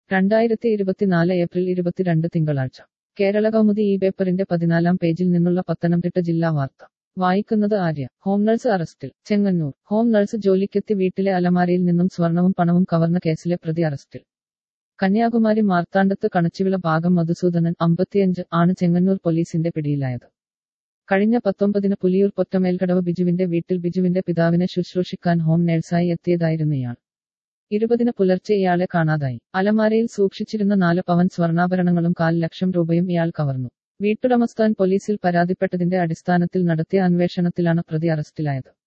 രണ്ടായിരത്തി ഇരുപത്തിനാല് ഏപ്രിൽ ഇരുപത്തിരണ്ട് തിങ്കളാഴ്ച കേരള കൗമുദി ഈ പേപ്പറിന്റെ പതിനാലാം പേജിൽ നിന്നുള്ള പത്തനംതിട്ട ജില്ലാ വാർത്ത വായിക്കുന്നത് ആര്യ ഹോം നഴ്സ് അറസ്റ്റിൽ ചെങ്ങന്നൂർ ഹോം നഴ്സ് ജോലിക്കെത്തി വീട്ടിലെ അലമാരയിൽ നിന്നും സ്വർണവും പണവും കവർന്ന കേസിലെ പ്രതി അറസ്റ്റിൽ കന്യാകുമാരി മാർത്താണ്ഡത്ത് കണച്ചിവിള ഭാഗം മധുസൂദനൻ അമ്പത്തിയഞ്ച് ആണ് ചെങ്ങന്നൂർ പോലീസിന്റെ പിടിയിലായത് കഴിഞ്ഞ പത്തൊമ്പതിന് പുലിയൂർ പൊറ്റമേൽക്കടവ് ബിജുവിന്റെ വീട്ടിൽ ബിജുവിന്റെ പിതാവിനെ ശുശ്രൂഷിക്കാൻ ഹോം നഴ്സായി എത്തിയതായിരുന്നു ഇയാൾ ഇരുപതിന് പുലർച്ചെ ഇയാളെ കാണാതായി അലമാരയിൽ സൂക്ഷിച്ചിരുന്ന നാല് പവൻ സ്വർണ്ണാഭരണങ്ങളും കാൽ ലക്ഷം രൂപയും ഇയാൾ കവർന്നു വീട്ടുടമസ്ഥാൻ പോലീസിൽ പരാതിപ്പെട്ടതിന്റെ അടിസ്ഥാനത്തിൽ നടത്തിയ അന്വേഷണത്തിലാണ് പ്രതി അറസ്റ്റിലായത്